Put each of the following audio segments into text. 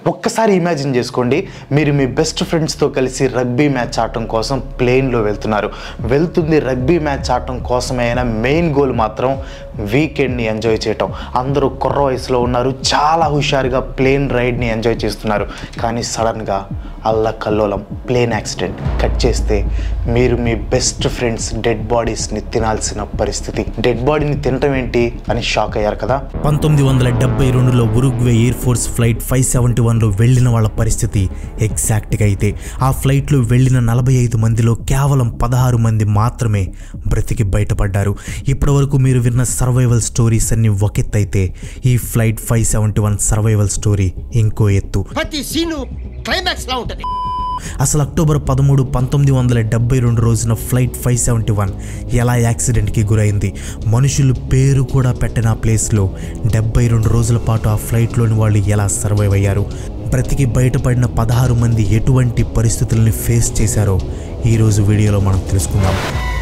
ఒక్కసారి ఇమాజిన్ చేసుకోండి మీరు మీ బెస్ట్ ఫ్రెండ్స్తో కలిసి రగ్బీ మ్యాచ్ ఆడటం కోసం ప్లేన్లో వెళ్తున్నారు వెళ్తుంది రగ్బీ మ్యాచ్ ఆడటం కోసమే అయినా మెయిన్ గోల్ మాత్రం వీకెండ్ని ఎంజాయ్ చేయటం అందరూ కుర్ర వయసులో ఉన్నారు చాలా హుషారుగా ప్లేన్ రైడ్ని ఎంజాయ్ చేస్తున్నారు కానీ సడన్గా అల్ల కల్లోలం ప్లేన్ యాక్సిడెంట్ కట్ చేస్తే మీరు మీ బెస్ట్ ఫ్రెండ్స్ డెడ్ బాడీస్ని తినాల్సిన పరిస్థితి డెడ్ బాడీని తినటం ఏంటి అని షాక్ అయ్యారు కదా పంతొమ్మిది వందల డెబ్బై రెండులో Uruguay air force flight five seventy వన్లో వెళ్ళిన వాళ్ళ పరిస్థితి ఎగ్జాక్ట్గా అయితే ఆ ఫ్లైట్లో వెళ్ళిన నలభై ఐదు మందిలో కేవలం పదహారు మంది మాత్రమే బ్రతికి బయటపడ్డారు ఇప్పటివరకు మీరు విన్న సర్వైవల్ స్టోరీస్ అన్ని ఒకెత్తైతే ఈ flight five seventy one survival story ఇంకో ఎత్తు ప్రతి సీను క్లైమాక్స్ లా ఉంటది అసలు అక్టోబర్ పదమూడు పంతొమ్మిది వందల డెబ్బై రెండు రోజున ఫ్లైట్ ఫైవ్ సెవెంటీ వన్ ఎలా యాక్సిడెంట్కి గురైంది మనుషులు పేరు కూడా పెట్టిన ఆ ప్లేస్లో డెబ్బై రెండు రోజుల పాటు ఆ ఫ్లైట్లోని వాళ్ళు ఎలా సర్వైవ్ అయ్యారు బ్రతికి బయటపడిన పదహారు మంది ఎటువంటి పరిస్థితుల్ని ఫేస్ చేశారో ఈరోజు వీడియోలో మనం తెలుసుకుందాం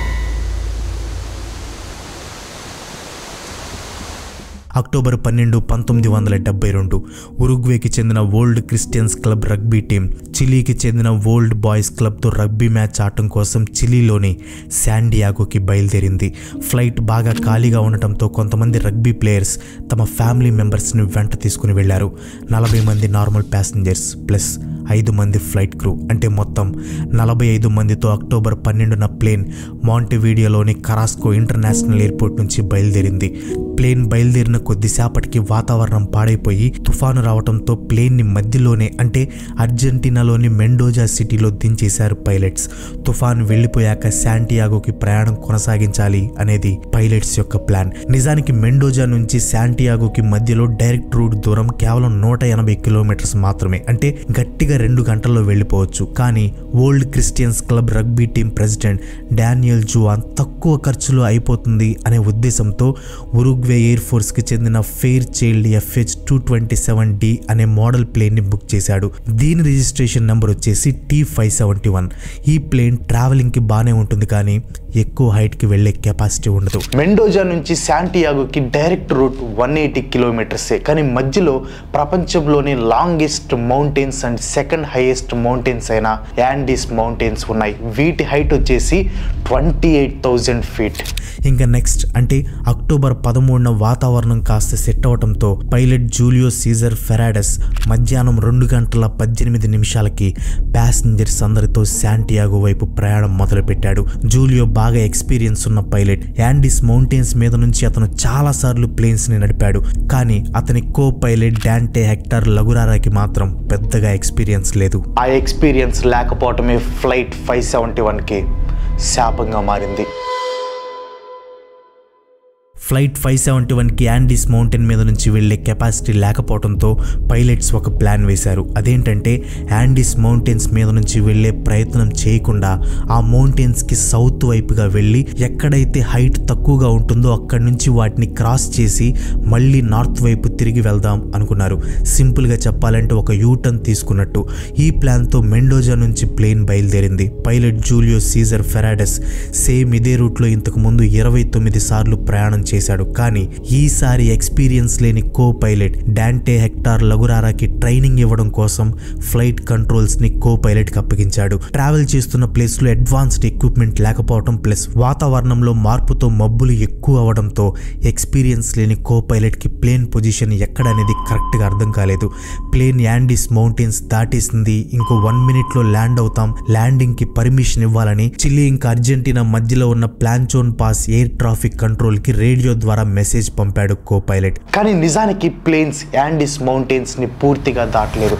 అక్టోబర్ పన్నెండు పంతొమ్మిది వందల డెబ్బై రెండు ఉరుగ్వేకి చెందిన old Christians club rugby team చిలీకి చెందిన ఓల్డ్ బాయ్స్ క్లబ్తో రగ్బీ మ్యాచ్ ఆడటం కోసం చిలీలోని శాండియాగోకి బయలుదేరింది ఫ్లైట్ బాగా ఖాళీగా ఉండటంతో కొంతమంది రగ్బీ ప్లేయర్స్ తమ ఫ్యామిలీ మెంబర్స్ని వెంట తీసుకుని వెళ్లారు నలభై మంది నార్మల్ ప్యాసింజర్స్ ప్లస్ ఐదు మంది ఫ్లైట్ క్రూ అంటే మొత్తం నలభై ఐదు మందితో అక్టోబర్ పన్నెండున ప్లేన్ మాంటివీడియోలోని కరాస్కో ఇంటర్నేషనల్ ఎయిర్పోర్ట్ నుంచి బయలుదేరింది ప్లేన్ బయలుదేరిన కొద్దిసేపటికి వాతావరణం పాడైపోయి తుఫాను రావడంతో ప్లేన్ని మధ్యలోనే అంటే అర్జెంటీనాలోని మెండోజా సిటీలో దించేశారు పైలట్స్ తుఫాను వెళ్ళిపోయాక శాంటియాగోకి ప్రయాణం కొనసాగించాలి అనేది పైలట్స్ యొక్క ప్లాన్ నిజానికి మెండోజా నుంచి శాంటియాగోకి మధ్యలో డైరెక్ట్ రూట్ దూరం కేవలం నూట ఎనభై కిలోమీటర్స్ మాత్రమే అంటే గట్టిగా రెండు గంటల్లో వెళ్ళిపోవచ్చు కానీ old Christians club rugby team president Daniel Juan తక్కువ ఖర్చులో అయిపోతుంది అనే ఉద్దేశంతో ఉరుగ్వే ఎయిర్ ఫోర్స్కి చెందిన Fairchild FH two twenty seven D అనే మోడల్ ప్లేన్ని బుక్ చేశాడు దీని రిజిస్ట్రేషన్ నెంబర్ వచ్చేసి టీ ఫైవ్ సెవెంటీ వన్ ఈ ప్లేన్ ట్రావెలింగ్కి బాగానే ఉంటుంది కానీ ఎక్కువ హైట్కి వెళ్ళే కెపాసిటీ ఉండదు మెండోజా నుంచి శాంటియాగోకి డైరెక్ట్ రూట్ వన్ ఎయిటీ కిలోమీటర్సే కానీ మధ్యలో ప్రపంచంలోని longest mountains and second highest mountains అయిన యాండీస్ మౌంటైన్స్ ఉన్నాయి వీటి హైట్ వచ్చేసి ట్వంటీ ఎయిట్ థౌజండ్ ఫీట్ ఇంకా నెక్స్ట్ అంటే అక్టోబర్ పదమూడున వాతావరణం కాస్త సెట్ అవడంతో పైలట్ జూలియో సీజర్ ఫెరాడస్ మధ్యాహ్నం రెండు గంటల పద్దెనిమిది నిమిషాలకి ప్యాసింజర్స్ అందరితో శాంటియాగో వైపు ప్రయాణం మొదలుపెట్టాడు జూలియో బాగా ఎక్స్పీరియన్స్ ఉన్న పైలట్ యాండిస్ మౌంటైన్స్ మీద నుంచి అతను చాలా సార్లు ప్లేన్స్ ని నడిపాడు కానీ అతని కో పైలట్ డాంటే హెక్టర్ లగురారాకి మాత్రం పెద్దగా ఎక్స్పీరియన్స్ లేదు ఆ ఎక్స్పీరియన్స్ లేకపోవటమే ఫ్లైట్ ఫైవ్ సెవెంటీ వన్కి శాపంగా మారింది ఫ్లైట్ ఫైవ్ సెవెంటీ వన్కి యాండీస్ మౌంటైన్ మీద నుంచి వెళ్ళే కెపాసిటీ లేకపోవడంతో పైలట్స్ ఒక ప్లాన్ వేశారు అదేంటంటే యాండీస్ మౌంటైన్స్ మీద నుంచి వెళ్ళే ప్రయత్నం చేయకుండా ఆ మౌంటైన్స్కి సౌత్ వైపుగా వెళ్ళి ఎక్కడైతే హైట్ తక్కువగా ఉంటుందో అక్కడి నుంచి వాటిని క్రాస్ చేసి మళ్ళీ నార్త్ వైపు తిరిగి వెళ్దాం అనుకున్నారు సింపుల్గా చెప్పాలంటే ఒక యూటర్న్ తీసుకున్నట్టు ఈ ప్లాన్తో మెండోజా నుంచి ప్లేన్ బయలుదేరింది pilot Julio Cesar Ferradas same ఇదే రూట్లో ఇంతకు ముందు ఇరవై తొమ్మిది సార్లు ప్రయాణం చేశాడు కానీ ఈసారి ఎక్స్పీరియన్స్ లేని కో పైలట్ డాంటే హెక్టార్ లగురారాకి ట్రైనింగ్ ఇవ్వడం కోసం ఫ్లైట్ కంట్రోల్స్ ని కో పైలట్ కి అప్పగించాడు ట్రావెల్ చేస్తున్న ప్లేస్ లో అడ్వాన్స్డ్ ఎక్విప్మెంట్ లేకపోవడం ప్లస్ వాతావరణంలో మార్పుతో మబ్బులు ఎక్కువ అవడంతో ఎక్స్పీరియన్స్ లేని కో పైలట్ కి ప్లేన్ పొజిషన్ ఎక్కడ అనేది కరెక్ట్ గా అర్థం కాలేదు ప్లేన్ యాండిస్ మౌంటైన్స్ దాటేసింది ఇంకో వన్ మినిట్ లో ల్యాండ్ అవుతాం ల్యాండింగ్ కి పర్మిషన్ ఇవ్వాలని చిల్లీ ఇంకా అర్జెంటీనా మధ్యలో ఉన్న Planchon pass air traffic control కి రేడియో ద్వారా మెసేజ్ పంపాడు కో పైలట్ కానీ నిజానికి ప్లేన్స్ యాండిస్ మౌంటైన్స్ని పూర్తిగా దాటలేదు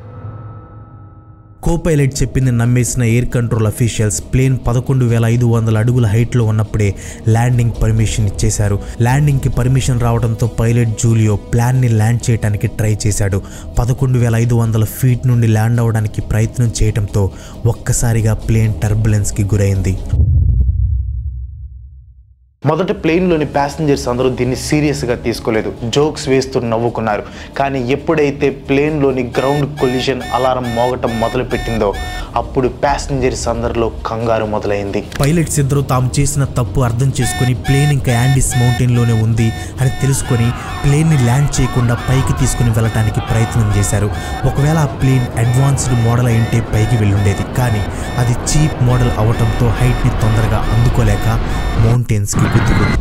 కో పైలట్ చెప్పింది నమ్మేసిన ఎయిర్ కంట్రోల్ అఫీషియల్స్ ప్లేన్ పదకొండు వేల ఐదు వందల అడుగుల హైట్లో ఉన్నప్పుడే ల్యాండింగ్ పర్మిషన్ ఇచ్చేశారు ల్యాండింగ్కి పర్మిషన్ రావడంతో పైలట్ జూలియో ప్లాన్ని ల్యాండ్ చేయడానికి ట్రై చేశాడు పదకొండు వేల ఐదు వందల ఫీట్ నుండి ల్యాండ్ అవడానికి ప్రయత్నం చేయడంతో ఒక్కసారిగా ప్లేన్ టర్బులెన్స్కి గురైంది మొదట ప్లేన్లోని ప్యాసింజర్స్ అందరూ దీన్ని సీరియస్గా తీసుకోలేదు జోక్స్ వేస్తూ నవ్వుకున్నారు కానీ ఎప్పుడైతే ప్లేన్లోని గ్రౌండ్ కొలిజన్ అలారం మోగటం మొదలుపెట్టిందో అప్పుడు ప్యాసింజర్స్ అందరిలో కంగారు మొదలైంది పైలట్స్ ఇద్దరు తాము చేసిన తప్పు అర్థం చేసుకొని ప్లేన్ ఇంకా యాండిస్ మౌంటైన్లోనే ఉంది అని తెలుసుకొని ప్లేన్ని ల్యాండ్ చేయకుండా పైకి తీసుకుని వెళ్ళటానికి ప్రయత్నం చేశారు ఒకవేళ ఆ ప్లేన్ అడ్వాన్స్డ్ మోడల్ అయింటే పైకి వెళ్ళుండేది కానీ అది చీప్ మోడల్ అవటంతో హైట్ని తొందరగా అందుకోలేక మౌంటైన్స్కి గుద్దుకుంది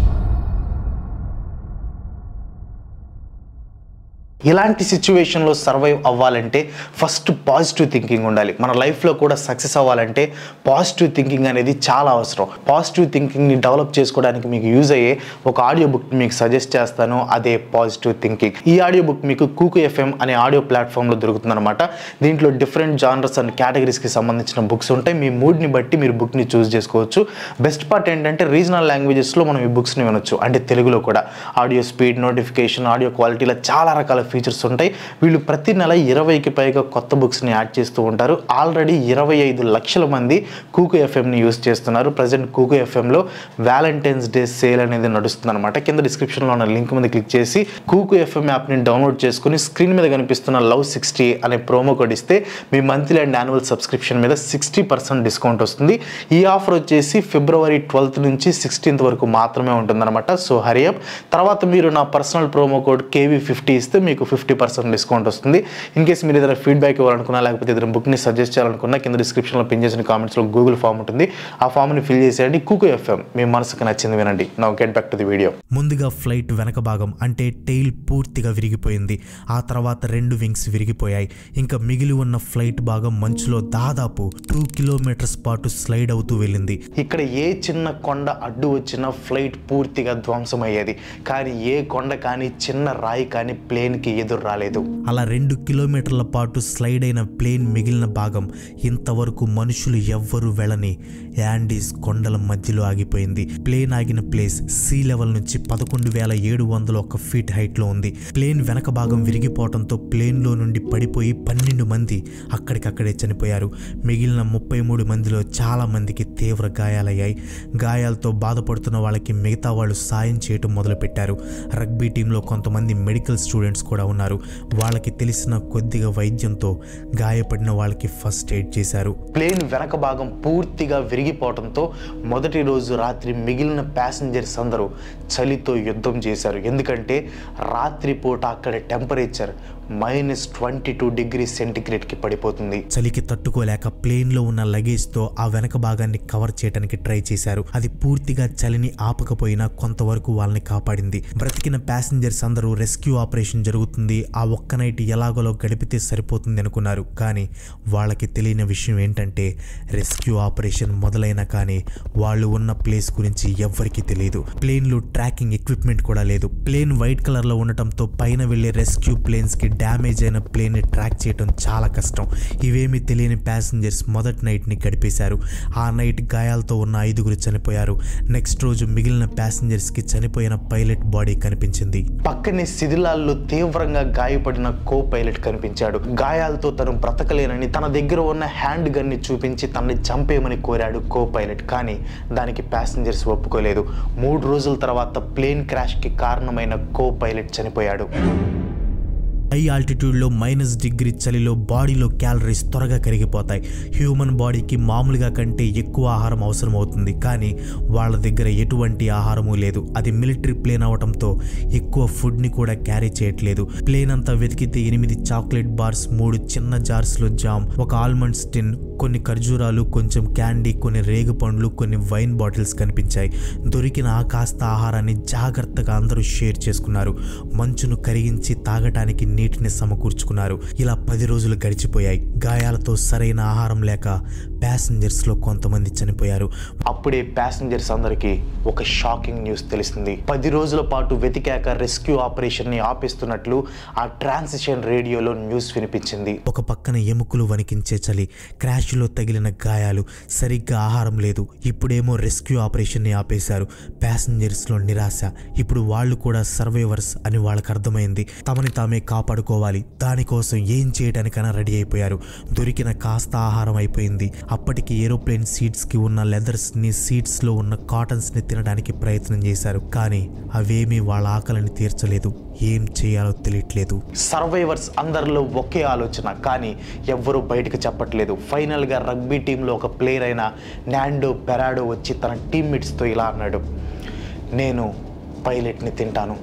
ఇలాంటి సిచ్యువేషన్లో సర్వైవ్ అవ్వాలంటే ఫస్ట్ పాజిటివ్ థింకింగ్ ఉండాలి మన లైఫ్లో కూడా సక్సెస్ అవ్వాలంటే పాజిటివ్ థింకింగ్ అనేది చాలా అవసరం పాజిటివ్ థింకింగ్ని డెవలప్ చేసుకోవడానికి మీకు యూజ్ అయ్యే ఒక ఆడియో బుక్ మీకు సజెస్ట్ చేస్తాను అదే పాజిటివ్ థింకింగ్ ఈ ఆడియో బుక్ మీకు కూకు ఎఫ్ఎం అనే ఆడియో ప్లాట్ఫామ్లో దొరుకుతుందన్నమాట దీంట్లో డిఫరెంట్ జానర్స్ అండ్ కేటగిరీస్కి సంబంధించిన బుక్స్ ఉంటాయి మీ మూడ్ని బట్టి మీరు బుక్ని చూస్ చేసుకోవచ్చు బెస్ట్ పార్ట్ ఏంటంటే రీజనల్ లాంగ్వేజెస్లో మనం ఈ బుక్స్ని వినొచ్చు అంటే తెలుగులో కూడా ఆడియో స్పీడ్ నోటిఫికేషన్ ఆడియో క్వాలిటీలో చాలా రకాల ఫీచర్స్ ఉంటాయి వీళ్ళు ప్రతి నెల ఇరవైకి పైగా కొత్త బుక్స్ని యాడ్ చేస్తూ ఉంటారు ఆల్రెడీ ఇరవై ఐదు లక్షల మంది కూకు ఎఫ్ఎంని యూస్ చేస్తున్నారు ప్రజెంట్ కూకు ఎఫ్ఎంలో వ్యాలంటైన్స్ డే సేల్ అనేది నడుస్తుంది అనమాట కింద డిస్క్రిప్షన్లో ఉన్న లింక్ మీద క్లిక్ చేసి కూకు ఎఫ్ఎం యాప్ని డౌన్లోడ్ చేసుకుని స్క్రీన్ మీద కనిపిస్తున్న లవ్ సిక్స్టీ అనే ప్రోమో కోడ్ ఇస్తే మీ మంత్లీ అండ్ యాన్యువల్ సబ్స్క్రిప్షన్ మీద సిక్స్టీ పర్సెంట్ డిస్కౌంట్ వస్తుంది ఈ ఆఫర్ వచ్చేసి ఫిబ్రవరి ట్వెల్త్ నుంచి సిక్స్టీన్త్ వరకు మాత్రమే ఉంటుందన్నమాట సో హరియప్ తర్వాత మీరు నా personal promo code KV fifty ఇస్తే మీకు ఫిఫ్టీ పర్సెంట్ డిస్కౌంట్ వస్తుంది ఇన్ కేస్ మీరు ఏదైనా ఫీడ్బ్యాక్ ఇవ్వాలనుకున్నా లేకపోతే ఏదైనా బుక్ని సజెస్ట్ చేయాలనుకున్నా కింద డిస్క్రిప్షన్లో పిన్ చేసిన కామెంట్స్లో గూగుల్ ఫామ్ ఉంటుంది ఆ ఫామ్ని ఫిల్ చేసేయండి కుకు ఎఫ్ఎం మీ మనసుకు నచ్చింది వినండి now get back to the video ముందుగా ఫ్లైట్ వెనక భాగం అంటే టెయిల్ పూర్తిగా విరిగిపోయింది ఆ తర్వాత రెండు వింగ్స్ విరిగిపోయాయి ఇంకా మిగిలి ఉన్న ఫ్లైట్ భాగం మంచులో దాదాపు టూ కిలోమీటర్స్ పాటు స్లైడ్ అవుతూ వెళ్ళింది ఇక్కడ ఏ చిన్న కొండ అడ్డు వచ్చినా ఫ్లైట్ పూర్తిగా ధ్వంసమయ్యేది కానీ ఏ కొండ కానీ చిన్న రాయి కానీ ప్లేన్కి ఎదురు రాలేదు అలా రెండు కిలోమీటర్ల పాటు స్లైడ్ అయిన ప్లేన్ మిగిలిన భాగం ఇంతవరకు మనుషులు ఎవ్వరూ వెళ్ళని యాండీస్ కొండల మధ్యలో ఆగిపోయింది ప్లేన్ ఆగిన ప్లేస్ సీ లెవెల్ నుంచి పదకొండు వేల ఏడు వందల ఒక్క ఫీట్ హైట్లో ఉంది ప్లేన్ వెనక భాగం విరిగిపోవడంతో ప్లేన్లో నుండి పడిపోయి పన్నెండు మంది అక్కడికక్కడే చనిపోయారు మిగిలిన ముప్పై మూడు మందిలో చాలా మందికి తీవ్ర గాయాలయ్యాయి గాయాలతో బాధపడుతున్న వాళ్ళకి మిగతా వాళ్ళు సాయం చేయటం మొదలుపెట్టారు రగ్బీ టీంలో కొంతమంది మెడికల్ స్టూడెంట్స్ కూడా ఉన్నారు వాళ్ళకి తెలిసిన కొద్దిగా వైద్యంతో గాయపడిన వాళ్ళకి ఫస్ట్ ఎయిడ్ చేశారు ప్లేన్ వెనక భాగం పూర్తిగా విరిగిపోవడంతో మొదటి రోజు రాత్రి మిగిలిన ప్యాసింజర్స్ అందరూ చలితో యుద్ధం చేశారు ఎందుకంటే రాత్రిపూట అక్కడ temperature minus twenty two degree సెంటిగ్రేడ్కి పడిపోతుంది చలికి తట్టుకోలేక ప్లేన్లో ఉన్న లగేజ్తో ఆ వెనక భాగాన్ని కవర్ చేయడానికి ట్రై చేశారు అది పూర్తిగా చలిని ఆపకపోయినా కొంతవరకు వాళ్ళని కాపాడింది బ్రతికిన ప్యాసింజర్స్ అందరూ రెస్క్యూ ఆపరేషన్ జరుగుతుంది ఆ ఒక్క నైట్ ఎలాగోలో గడిపితే సరిపోతుంది అనుకున్నారు కానీ వాళ్ళకి తెలియని విషయం ఏంటంటే రెస్క్యూ ఆపరేషన్ మొదలైనా కానీ వాళ్ళు ఉన్న ప్లేస్ గురించి ఎవ్వరికీ తెలియదు ప్లేన్లో ట్రాకింగ్ ఎక్విప్మెంట్ కూడా లేదు ప్లేన్ వైట్ కలర్లో ఉండటంతో పైన వెళ్లే రెస్క్యూ ప్లేన్స్కి డ్యామేజ్ అయిన ప్లేన్ని ట్రాక్ చేయడం చాలా కష్టం ఇవేమీ తెలియని ప్యాసింజర్స్ మొదటి నైట్ని గడిపేశారు ఆ నైట్ గాయాలతో ఉన్న ఐదుగురు చనిపోయారు నెక్స్ట్ రోజు మిగిలిన ప్యాసింజర్స్కి చనిపోయిన పైలట్ బాడీ కనిపించింది పక్కనే శిథిలాల్లో తీవ్రంగా గాయపడిన కో పైలట్ కనిపించాడు గాయాలతో తను బ్రతకలేనని తన దగ్గర ఉన్న హ్యాండ్ గన్ని చూపించి తనని చంపేయమని కోరాడు కో పైలట్ కానీ దానికి ప్యాసింజర్స్ ఒప్పుకోలేదు మూడు రోజుల తర్వాత ప్లేన్ క్రాష్కి కారణమైన కో పైలట్ చనిపోయాడు హై ఆల్టిట్యూడ్లో మైనస్ డిగ్రీ చలిలో బాడీలో క్యాలరీస్ త్వరగా కరిగిపోతాయి హ్యూమన్ బాడీకి మామూలుగా కంటే ఎక్కువ ఆహారం అవసరం అవుతుంది కానీ వాళ్ళ దగ్గర ఎటువంటి ఆహారము లేదు అది మిలిటరీ ప్లేన్ అవటంతో ఎక్కువ ఫుడ్ని కూడా క్యారీ చేయట్లేదు ప్లేన్ అంతా వెతికితే ఎనిమిది చాక్లెట్ బార్స్ మూడు చిన్న జార్స్లో జామ్ ఒక ఆల్మండ్స్ టిన్ కొన్ని ఖర్జూరాలు కొంచెం క్యాండీ కొన్ని రేగు పండ్లు కొన్ని వైన్ బాటిల్స్ కనిపించాయి దొరికిన ఆ కాస్త ఆహారాన్ని జాగ్రత్తగా అందరూ షేర్ చేసుకున్నారు మంచును కరిగించి తాగటానికి నీటిని సమకూర్చుకున్నారు ఇలా పది రోజులు గడిచిపోయాయి గాయాలతో సరైన ఆహారం లేక ప్యాసింజర్స్లో కొంతమంది చనిపోయారు అప్పుడే ప్యాసింజర్స్ అందరికీ ఒక షాకింగ్ న్యూస్ తెలిసింది పది రోజుల పాటు వెతికాక రెస్క్యూ ఆపరేషన్ని ఆపేస్తున్నట్లు ఆ ట్రాన్సిషన్ రేడియోలో న్యూస్ వినిపించింది ఒక పక్కన ఎముకలు వణికించే చలి క్రాష్లో తగిలిన గాయాలు సరిగ్గా ఆహారం లేదు ఇప్పుడేమో రెస్క్యూ ఆపరేషన్ని ఆపేశారు ప్యాసింజర్స్లో నిరాశ ఇప్పుడు వాళ్ళు కూడా సర్వైవర్స్ అని వాళ్ళకి అర్థమైంది తమని తామే కాపాడు కాపాడుకోవాలి దానికోసం ఏం చేయడానికైనా రెడీ అయిపోయారు దొరికిన కాస్త ఆహారం అయిపోయింది అప్పటికి ఏరోప్లేన్ సీట్స్కి ఉన్న లెదర్స్ని సీట్స్లో ఉన్న కాటన్స్ని తినడానికి ప్రయత్నం చేశారు కానీ అవేమీ వాళ్ళ ఆకలిని తీర్చలేదు ఏం చేయాలో తెలియట్లేదు సర్వైవర్స్ అందరిలో ఒకే ఆలోచన కానీ ఎవ్వరూ బయటకు చెప్పట్లేదు ఫైనల్గా రగ్బీ టీంలో ఒక ప్లేయర్ అయిన నాండో పెరాడో వచ్చి తన టీమ్మేట్స్తో ఇలా అన్నాడు నేను పైలట్ని తింటాను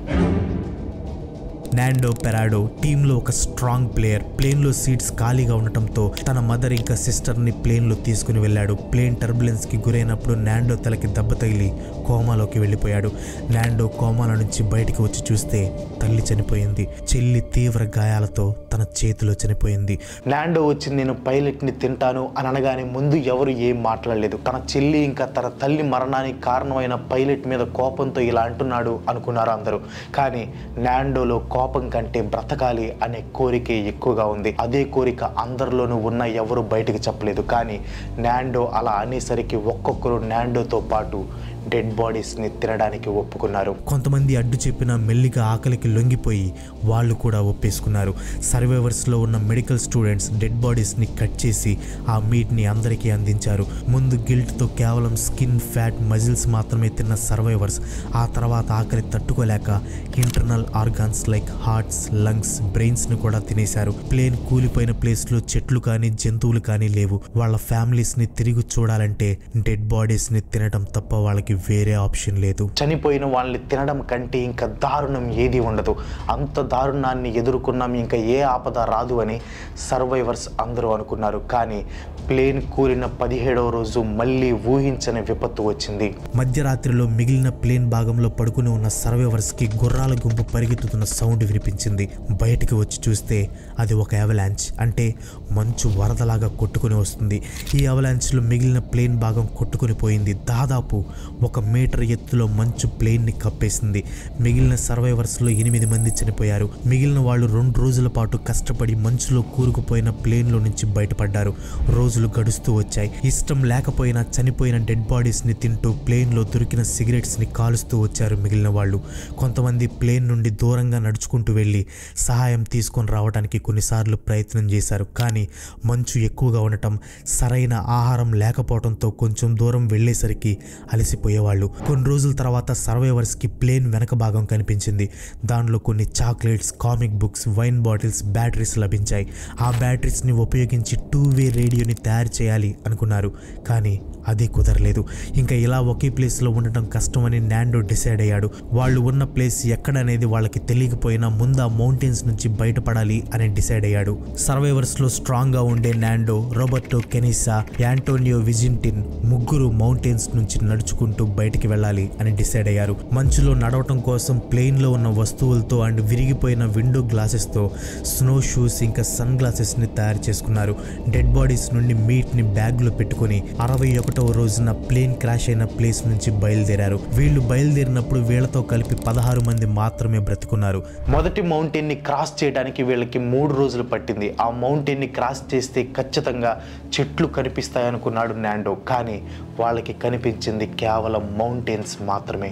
నాండో పెరాడో టీంలో ఒక స్ట్రాంగ్ ప్లేయర్ ప్లేన్లో సీట్స్ ఖాళీగా ఉండటంతో తన మదర్ ఇంకా సిస్టర్ని ప్లేన్లో తీసుకుని వెళ్ళాడు ప్లేన్ టర్బులెన్స్కి గురైనప్పుడు నాండో తలకి దెబ్బ తగిలి కోమాలోకి వెళ్ళిపోయాడు నాండో కోమాల నుంచి బయటికి వచ్చి చూస్తే తల్లి చనిపోయింది చెల్లి తీవ్ర గాయాలతో తన చేతిలో చనిపోయింది నాండో వచ్చి నేను పైలట్ని తింటాను అని అనగానే ముందు ఎవరు ఏం మాట్లాడలేదు తన చెల్లి ఇంకా తన తల్లి మరణానికి కారణమైన పైలట్ మీద కోపంతో ఇలా అంటున్నాడు అనుకున్నారు అందరూ కానీ నాండోలో కోపం కంటే బ్రతకాలి అనే కోరికే ఎక్కువగా ఉంది అదే కోరిక అందరిలోనూ ఉన్న ఎవరు బయటకు చెప్పలేదు కానీ నాండో అలా అనేసరికి ఒక్కొక్కరు నాండోతో పాటు డెడ్ బాడీస్ని తినడానికి ఒప్పుకున్నారు కొంతమంది అడ్డు చెప్పిన మెల్లిగా ఆకలికి లొంగిపోయి వాళ్ళు కూడా ఒప్పేసుకున్నారు సర్వైవర్స్లో ఉన్న మెడికల్ స్టూడెంట్స్ డెడ్ బాడీస్ని కట్ చేసి ఆ మీట్ని అందరికీ అందించారు ముందు గిల్ట్తో కేవలం స్కిన్ ఫ్యాట్ మజిల్స్ మాత్రమే తిన్న సర్వైవర్స్ ఆ తర్వాత ఆకలి తట్టుకోలేక internal organs like hearts lungs బ్రెయిన్స్ని కూడా తినేశారు ప్లేన్ కూలిపోయిన ప్లేస్లో చెట్లు కానీ జంతువులు కానీ లేవు వాళ్ళ ఫ్యామిలీస్ని తిరిగి చూడాలంటే డెడ్ బాడీస్ని తినడం తప్ప వాళ్ళకి వేరే ఆప్షన్ లేదు చనిపోయిన వాళ్ళని తినడం కంటే ఇంకా దారుణం ఏది ఉండదు అంత దారుణాన్ని ఎదుర్కొన్నాం ఇంకా ఏ ఆపద రాదు అని సర్వైవర్స్ అందరూ అనుకున్నారు కానీ ప్లేన్ కూలిన పదిహేడవ రోజు మళ్ళీ ఊహించని విపత్తు వచ్చింది మధ్యరాత్రిలో మిగిలిన ప్లేన్ భాగంలో పడుకుని ఉన్న సర్వైవర్స్కి గుర్రాల గుంపు పరిగెత్తుతున్న సౌండ్ వినిపించింది బయటికి వచ్చి చూస్తే అది ఒక అవలాంచ్ అంటే మంచు వరదలాగా కొట్టుకుని వస్తుంది ఈ అవలాంచ్లో మిగిలిన ప్లేన్ భాగం కొట్టుకుని పోయింది దాదాపు ఒక మీటర్ ఎత్తులో మంచు ప్లేన్ని కప్పేసింది మిగిలిన సర్వైవర్స్లో ఎనిమిది మంది చనిపోయారు మిగిలిన వాళ్ళు రెండు రోజుల పాటు కష్టపడి మంచులో కూరుకుపోయిన ప్లేన్లో నుంచి బయటపడ్డారు రోజులు గడుస్తూ వచ్చాయి ఇష్టం లేకపోయినా చనిపోయిన డెడ్ బాడీస్ని తింటూ ప్లేన్లో దొరికిన సిగరెట్స్ని కాలుస్తూ వచ్చారు మిగిలిన వాళ్ళు కొంతమంది ప్లేన్ నుండి దూరంగా నడుచుకుంటూ వెళ్ళి సహాయం తీసుకొని రావడానికి కొన్నిసార్లు ప్రయత్నం చేశారు కానీ మంచు ఎక్కువగా ఉండటం సరైన ఆహారం లేకపోవడంతో కొంచెం దూరం వెళ్ళేసరికి అలసిపోయేవాళ్ళు కొన్ని రోజుల తర్వాత సర్వైవర్స్కి ప్లేన్ వెనక భాగం కనిపించింది దానిలో కొన్ని chocolates comic books wine bottles batteries లభించాయి ఆ బ్యాటరీస్ని ఉపయోగించి టూ వే రేడియోని తయారు చేయాలి అనుకున్నారు కానీ అది కుదరలేదు ఇంకా ఇలా ఒకే ప్లేస్లో ఉండటం కష్టమని నాండో డిసైడ్ అయ్యాడు వాళ్ళు ఉన్న ప్లేస్ ఎక్కడనేది వాళ్ళకి తెలియకపోయినా ముందు ఆ మౌంటైన్స్ నుంచి బయటపడాలి అని డిసైడ్ అయ్యాడు సర్వైవర్స్లో స్ట్రాంగ్గా ఉండే నాండో రోబర్టో కెనిసా యాంటోనియో విజింటిన్ ముగ్గురు మౌంటైన్స్ నుంచి నడుచుకుంటూ బయటికి వెళ్ళాలి అని డిసైడ్ అయ్యారు మంచులో నడవటం కోసం ప్లేన్లో ఉన్న వస్తువులతో అండ్ విరిగిపోయిన విండో గ్లాసెస్తో స్నో షూస్ ఇంకా సన్ గ్లాసెస్ని తయారు చేసుకున్నారు డెడ్ బాడీస్ నుండి మీట్ని బ్యాగ్లో పెట్టుకొని అరవై ఒకటవ రోజున ప్లేన్ క్రాష్ అయిన ప్లేస్ నుంచి బయలుదేరారు వీళ్ళు బయలుదేరినప్పుడు వీళ్ళతో కలిపి పదహారు మంది మాత్రమే బ్రతుకున్నారు మొదటి మౌంటైన్ని క్రాస్ చేయడానికి వీళ్ళకి మూడు రోజులు పట్టింది ఆ మౌంటైన్ని క్రాస్ చేస్తే ఖచ్చితంగా చెట్లు కనిపిస్తాయనుకున్నాడు నాండో కానీ వాళ్ళకి కనిపించింది కేవలం మౌంటైన్స్ మాత్రమే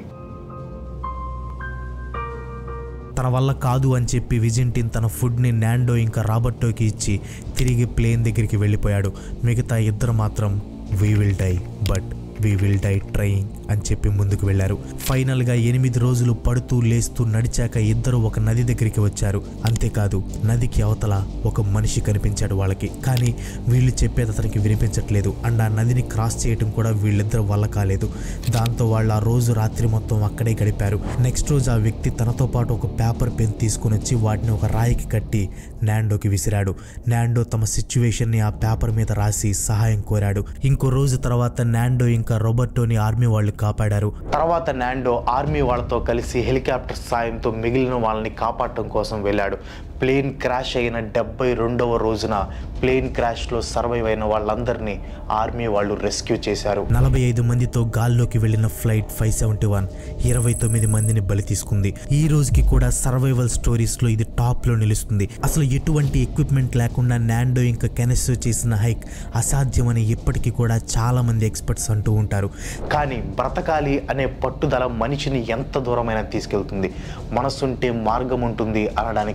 తన వల్ల కాదు అని చెప్పి విజింటిన్ తన ఫుడ్ని నాండో ఇంకా రాబర్టోకి ఇచ్చి తిరిగి ప్లేన్ దగ్గరికి వెళ్ళిపోయాడు మిగతా ఇద్దరు మాత్రం we will die but we will die trying అని చెప్పి ముందుకు వెళ్ళారు ఫైనల్గా ఎనిమిది రోజులు పడుతూ లేస్తూ నడిచాక ఇద్దరు ఒక నది దగ్గరికి వచ్చారు అంతేకాదు నదికి అవతల ఒక మనిషి కనిపించాడు వాళ్ళకి కానీ వీళ్ళు చెప్పేది అతనికి వినిపించట్లేదు అండ్ ఆ నదిని క్రాస్ చేయడం కూడా వీళ్ళిద్దరు వల్ల కాలేదు దాంతో వాళ్ళు ఆ రోజు రాత్రి మొత్తం అక్కడే గడిపారు నెక్స్ట్ రోజు ఆ వ్యక్తి తనతో పాటు ఒక పేపర్ పెన్ తీసుకుని వచ్చి వాటిని ఒక రాయికి కట్టి నాండోకి విసిరాడు నాండో తమ సిచ్యువేషన్ని ఆ పేపర్ మీద రాసి సహాయం కోరాడు ఇంకో రోజు తర్వాత నాండో ఇంకా రోబర్టోని ఆర్మీ వాళ్ళు కాపాడారు తర్వాత నాండో ఆర్మీ వాళ్ళతో కలిసి హెలికాప్టర్ సాయంతో మిగిలిన వాళ్ళని కాపాడటం కోసం వెళ్ళాడు ప్లేన్ క్రాష్ అయిన డెబ్బై రెండవ రోజున ప్లేన్ క్రాష్లో సర్వైవ్ అయిన వాళ్ళందరినీ ఆర్మీ వాళ్ళు రెస్క్యూ చేశారు నలభై ఐదు మందితో గాల్లోకి వెళ్లిన ఫ్లైట్ ఫైవ్ సెవెంటీ వన్ ఇరవై తొమ్మిది మందిని బలి తీసుకుంది ఈ రోజుకి కూడా సర్వైవల్ స్టోరీస్ లో ఇది టాప్ లో నిలుస్తుంది అసలు ఎటువంటి ఎక్విప్మెంట్ లేకుండా నాండో ఇంకా కెనెస్సో చేసిన హైక్ అసాధ్యమని ఇప్పటికీ కూడా చాలా మంది ఎక్స్పర్ట్స్ అంటూ ఉంటారు కానీ బ్రతకాలి అనే పట్టుదల మనిషిని ఎంత దూరమైనా తీసుకెళ్తుంది మనసుంటే మార్గం ఉంటుంది అనడానికి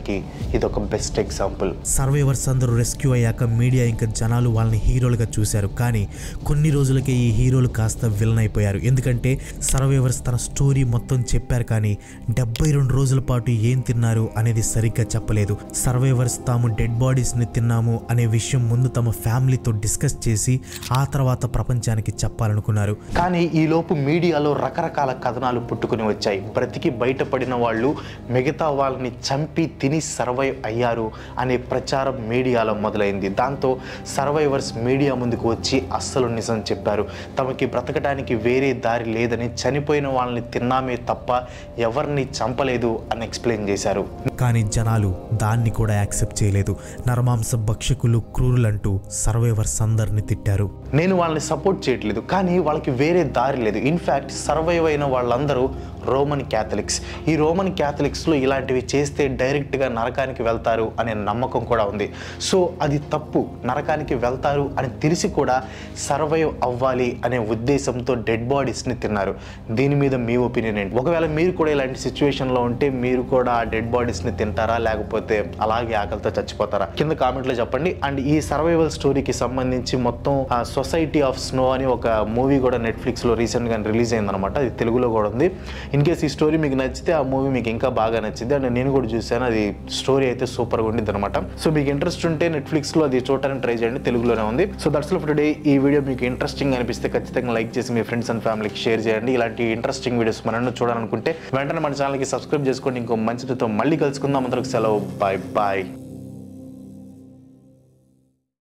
ఇది ఒక బెస్ట్ ఎగ్జాంపుల్ సర్వైవర్స్ అందరూ రెస్క్యూ అయ్యాక మీడియా ఇంకా జనాలు వాళ్ళని హీరోలుగా చూశారు కానీ కొన్ని రోజులకే ఈ హీరోలు కాస్త విలన్ అయిపోయారు ఎందుకంటే సర్వైవర్స్ తన స్టోరీ మొత్తం చెప్పారు కానీ డెబ్బై రెండు రోజుల పాటు ఏం తిన్నారు అనేది సరిగ్గా చెప్పలేదు సర్వైవర్స్ తాము డెడ్ బాడీస్ని తిన్నాము అనే విషయం ముందు తమ ఫ్యామిలీతో డిస్కస్ చేసి ఆ తర్వాత ప్రపంచానికి చెప్పాలనుకున్నారు కానీ ఈలోపు మీడియాలో రకరకాల కథనాలు పుట్టుకుని వచ్చాయి బ్రతికి బయటపడిన వాళ్ళు మిగతా వాళ్ళని చంపి తిని సర్వైవ్ అయ్యారు అనే ప్రచారం మీడియాలో మొదలైంది దాంతో సర్వైవర్స్ మీడియా ముందుకు వచ్చి అస్సలు నిజం చెప్పారు తమకి బ్రతకడానికి వేరే దారి లేదని చనిపోయిన వాళ్ళని తిన్నామే తప్ప ఎవరిని చంపలేదు అని ఎక్స్ప్లెయిన్ చేశారు కానీ జనాలు దాన్ని కూడా యాక్సెప్ట్ చేయలేదు నరమాంస భక్షకులు క్రూరులంటూ సర్వైవర్స్ అందరిని తిట్టారు నేను వాళ్ళని సపోర్ట్ చేయట్లేదు కానీ వాళ్ళకి వేరే దారి లేదు ఇన్ఫ్యాక్ట్ సర్వైవ్ అయిన వాళ్ళందరూ రోమన్ క్యాథలిక్స్ ఈ రోమన్ క్యాథలిక్స్లో ఇలాంటివి చేస్తే డైరెక్ట్గా నరకానికి వెళ్తారు అనే నమ్మకం కూడా ఉంది సో అది తప్పు నరకానికి వెళ్తారు అని తెలిసి కూడా సర్వైవ్ అవ్వాలి అనే ఉద్దేశంతో డెడ్ బాడీస్ని తిన్నారు దీని మీద మీ ఒపీనియన్ ఏంటి ఒకవేళ మీరు కూడా ఇలాంటి సిచ్యువేషన్లో ఉంటే మీరు కూడా ఆ డెడ్ బాడీస్ని తింటారా లేకపోతే అలాగే ఆకలితో చచ్చిపోతారా కింద కామెంట్లో చెప్పండి అండ్ ఈ సర్వైవల్ స్టోరీకి సంబంధించి మొత్తం సొసైటీ ఆఫ్ స్నో అని ఒక మూవీ కూడా నెట్ఫ్లిక్స్లో రీసెంట్గా రిలీజ్ అయిందనమాట అది తెలుగులో కూడా ఉంది ఇన్ కేస్ ఈ స్టోరీ మీకు నచ్చితే ఆ మూవీ మీకు ఇంకా బాగా నచ్చింది అండ్ నేను కూడా చూశాను అది స్టోరీ అయితే సూపర్గా ఉండింది అనమాట సో మీకు ఇంట్రెస్ట్ ఉంటే నెట్ఫ్లిక్స్లో అది చూడటానికి ట్రై చేయండి తెలుగులోనే ఉంది సో దట్స్ ఆఫ్ టుడే ఈ వీడియో మీకు ఇంట్రెస్టింగ్ అనిపిస్తే ఖచ్చితంగా లైక్ చేసి మీ ఫ్రెండ్స్ అండ్ ఫ్యామిలీకి షేర్ చేయండి ఇలాంటి ఇంట్రెస్టింగ్ వీడియోస్ మనల్ని చూడాలనుకుంటే వెంటనే మన ఛానల్కి సబ్స్క్రైబ్ చేసుకోండి ఇంకో మంచితో మళ్ళీ కలుసుకుందాం అందరికి సెలవు బాయ్ బాయ్